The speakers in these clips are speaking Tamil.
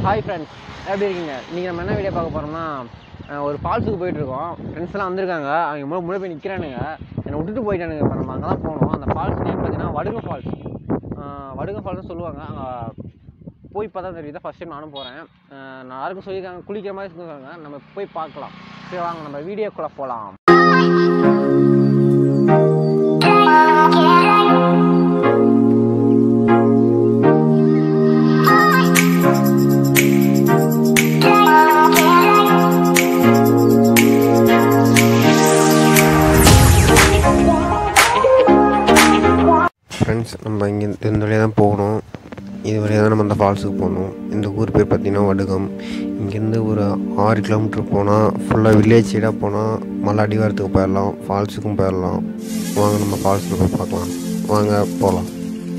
ஹாய் ஃப்ரெண்ட்ஸ் எப்படி இருக்கீங்க நீங்கள் நம்ம என்ன வீடியோ பார்க்க போகிறோம்னா அஹ், ஒரு ஃபால்ஸுக்கு போயிட்டுருக்கோம் ஃப்ரெண்ட்ஸ்லாம் வந்திருக்காங்க அவங்க முன்னாடி முன்னாடி போய் நிற்கிறானுங்க என்னை விட்டுட்டு போயிட்டானுங்க இப்போ நம்ம அங்கே தான் போகணும் அந்த ஃபால்ஸ் நேம் பார்த்தீங்கன்னா வடுக ஃபால்ஸ் வடுக ஃபால்ஸ்னு சொல்லுவாங்க அங்கே போய் பார்த்தா தெரியுது ஃபஸ்ட் டைம் நானும் போகிறேன் நான் யாருக்கும் சொல்லியிருக்காங்க குளிக்கிற மாதிரி சொல்லியிருக்காங்க நம்ம போய் பார்க்கலாம் சரி வாங்க நம்ம வீடியோக்குள்ளே போகலாம் ஃப்ரெண்ட்ஸ் நம்ம இங்கே இந்த வழியாக தான் போகணும் இது வழியாக தான் நம்ம அந்த ஃபால்ஸுக்கு போகணும் இந்த ஊர் பேர் பார்த்திங்கன்னா வடுகம் இங்கேருந்து ஒரு ஆறு கிலோமீட்டர் போனால் ஃபுல்லாக வில்லேஜ் சைடாக போனால் மலை அடிவாரத்துக்கு போயிடலாம் ஃபால்ஸுக்கும் போயிடலாம் வாங்க நம்ம ஃபால்ஸில் போய் பார்க்கலாம் வாங்க போகலாம்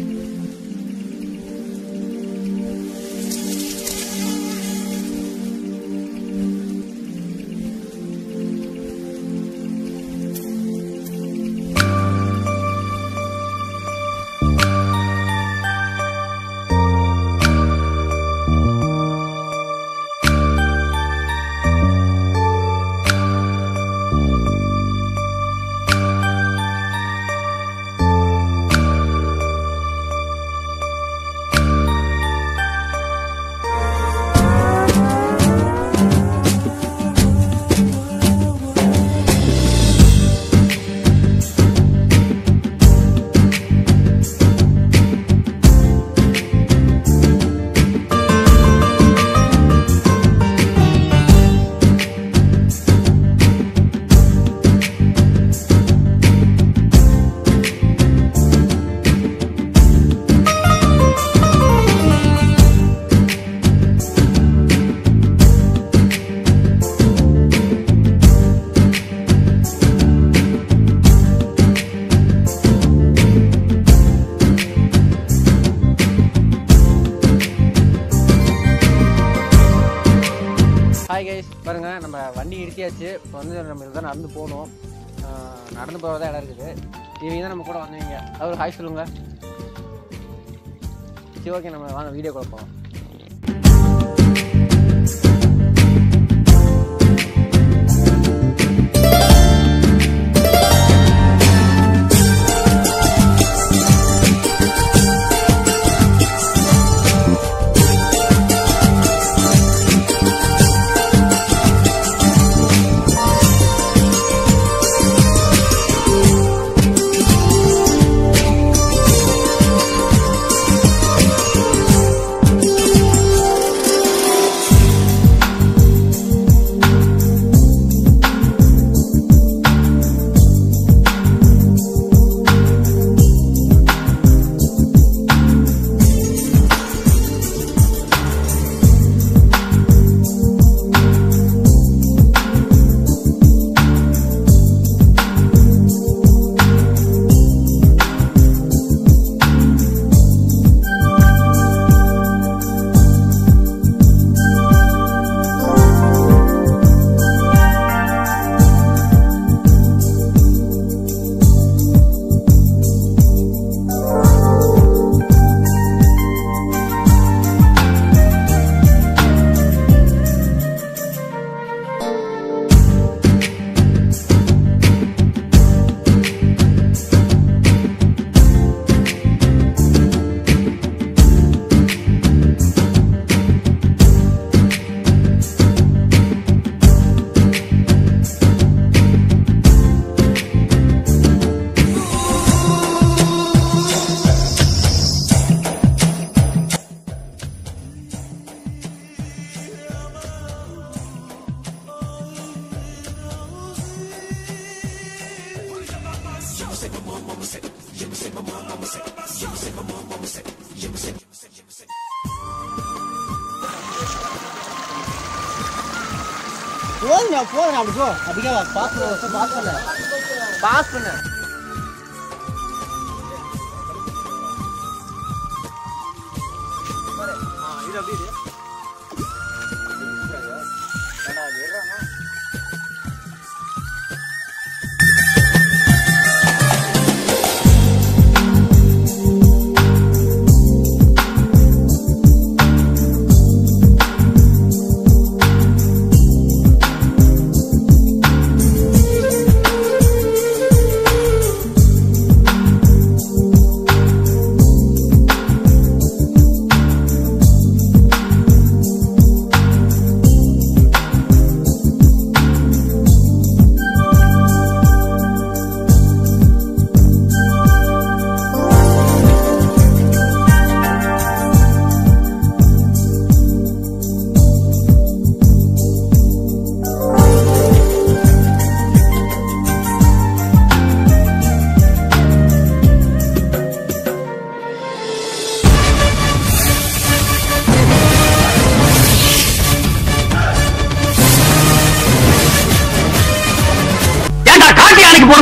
ஹாய் கைஸ் பாருங்கள் நம்ம வண்டி நிறுத்தியாச்சு இப்போ வந்து நம்ம இதுதான் நடந்து போகணும் அஹ், நடந்து போகிறதா இடம் இருக்குது இவங்க தான் நம்ம கூட வந்தீங்க அவர் ஹாய் சொல்லுங்க சரி ஓகே நம்ம வாங்க வீடியோ கூட போகலாம் போதுங்க போதுங்க அப்படி போ அப்படியே பாஸ் பாஸ் பண்ண பாஸ் பண்ண ஆ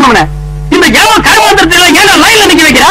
அவனை இந்த ஏவ கருமாந்திரத்துல ஏன் லைன்ல நிக்க வைக்கிறா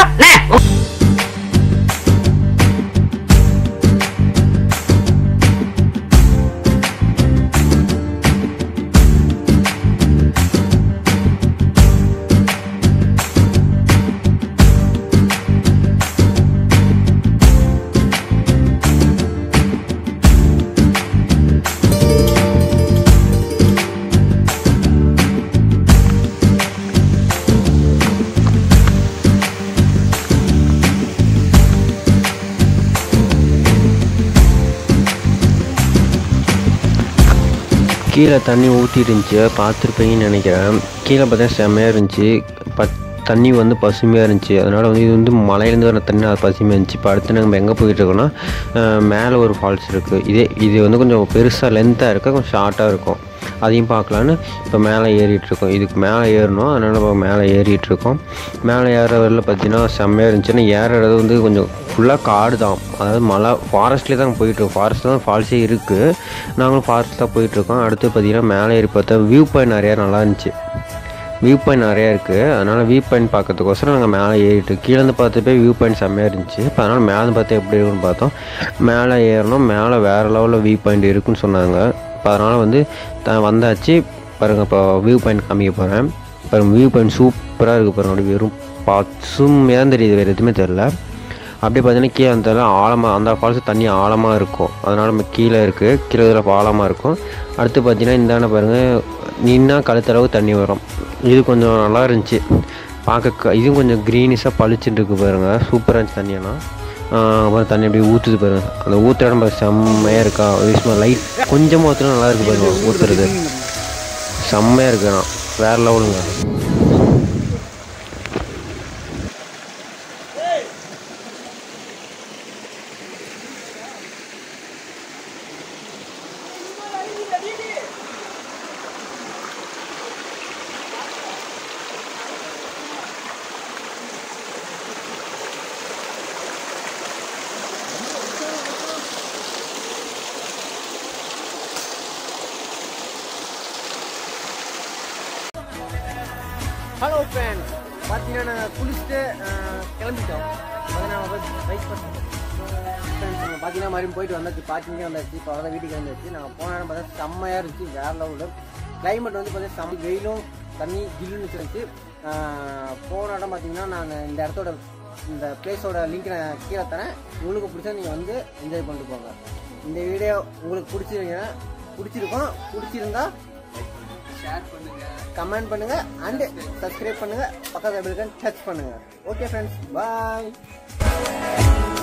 கீழே தண்ணி ஊற்றிட்டு இருந்துச்சு பார்த்துருப்பீங்கன்னு நினைக்கிறேன் கீழே பார்த்தா செம்மையாக இருந்துச்சு ப தண்ணி வந்து பசுமையாக இருந்துச்சு அதனால் வந்து இது வந்து மலையிலேருந்து வர தண்ணி அது பசுமையாக இருந்துச்சு இப்போ அடுத்து நம்ம எங்கே போயிட்டு இருக்கோம்னா அஹ், மேலே ஒரு ஃபால்ஸ் இருக்குது இதே இது வந்து கொஞ்சம் பெருசாக லென்த்தாக இருக்க கொஞ்சம் ஷார்ட்டாக இருக்கும் அதையும் பார்க்கலான்னு இப்போ மேலே ஏறிட்டு இருக்கோம் இதுக்கு மேலே ஏறணும் அதனால் நம்ம மேலே ஏறிட்டு இருக்கோம் மேலே ஏற வரல பார்த்தீங்கன்னா செம்மையாக இருந்துச்சுன்னா ஏறுறது வந்து கொஞ்சம் ஃபுல்லாக காடு தான் அதாவது மலை ஃபாரஸ்ட்லேயே தான் போயிட்டுருக்கோம் ஃபாரஸ்ட் தான் ஃபால்ஸே இருக்குது நாங்களும் ஃபாரஸ்ட் தான் போயிட்டுருக்கோம் அடுத்து பார்த்தீங்கன்னா மேலே ஏறி பார்த்தா வியூ பாயிண்ட் நிறையா நல்லா இருந்துச்சு வியூ பாயிண்ட் நிறையா இருக்குது அதனால் வியூ பாயிண்ட் பார்க்கறதுக்கோசரம் நாங்கள் மேலே ஏறிட்டு கீழேருந்து பார்த்தப்பே வியூ பாயிண்ட் செம்மையாக இருந்துச்சு இப்போ அதனால் மேலே பார்த்தா எப்படி இருக்குன்னு பார்த்தோம் மேலே ஏறணும் மேலே வேறு லெவலில் வியூ பாயிண்ட் இருக்குன்னு சொன்னாங்க இப்போ அதனால் வந்து த வந்தாச்சு பாருங்கள் இப்போ வியூ பாயிண்ட் காமிக்க போகிறேன் பாருங்கள் வியூ பாயிண்ட் சூப்பராக இருக்குது பாருங்க அப்படியே வெறும் பசுமையாக தான் தெரியுது வேறு எதுவுமே தெரில அப்படியே பார்த்தீங்கன்னா கீழே அந்த ஆழமாக அந்த ஃபால்ஸ் தண்ணி ஆழமாக இருக்கும் அதனால் நம்ம கீழே இருக்குது கீழே இதில் ஆழமாக இருக்கும் அடுத்து பார்த்தீங்கன்னா இந்தாண்ட பாருங்கள் நின்னா கழுத்தளவு தண்ணி வரும் இது கொஞ்சம் நல்லா இருந்துச்சு பார்க்க க- இதுவும் கொஞ்சம் க்ரீனிஷாக பளிச்சுட்டு இருக்கு பாருங்கள் சூப்பராக இருந்துச்சு தண்ணியெல்லாம் ஆஹ் அப்புறம் தண்ணி அப்படியே ஊற்றுது பாருங்க அந்த ஊற்றுற இடம் பாரு செம்மையாக இருக்கா சும்மா லைட் கொஞ்சமாக ஊற்றுனா நல்லா இருக்கு பாருங்க ஊற்றுறது செம்மையாக இருக்கு ஆனால் வேறு லெவலுங்க ஹலோ ஃப்ரெண்ட்ஸ் பார்த்தீங்கன்னா நாங்கள் குளிச்சுட்டு அஹ், கிளம்பிட்டோம் பார்த்தீங்கன்னா பைக் ஃப்ரெண்ட்ஸ் நம்ம பார்த்தீங்கன்னா மறுபடியும் போயிட்டு வந்தாச்சு பார்க்கிங்கே வந்தாச்சு இப்போ வரதான் வீட்டுக்கு வந்தாச்சு நாங்கள் போன இடம் பார்த்தா செம்மையாக இருந்துச்சு வேற லெவலில் கிளைமேட் வந்து பார்த்தீங்கன்னா செம்ம வெயிலும் தண்ணி ஜில்லுன்னு இருந்துச்சு அஹ், போன இடம் பார்த்தீங்கன்னா நான் இந்த இடத்தோட இந்த பிளேஸோட லிங்க் நான் கீழே தரேன் உங்களுக்கு பிடிச்சா நீங்கள் வந்து என்ஜாய் பண்ணிட்டு போங்க இந்த வீடியோ உங்களுக்கு பிடிச்சிருங்க பிடிச்சிருக்கும் பிடிச்சிருந்தா கமெண்ட் பண்ணுங்க அண்ட் சப்ஸ்கிரைப் பண்ணுங்க பக்கத்துல பெல் டச் பண்ணுங்க ஓகே ஃப்ரெண்ட்ஸ் பாய்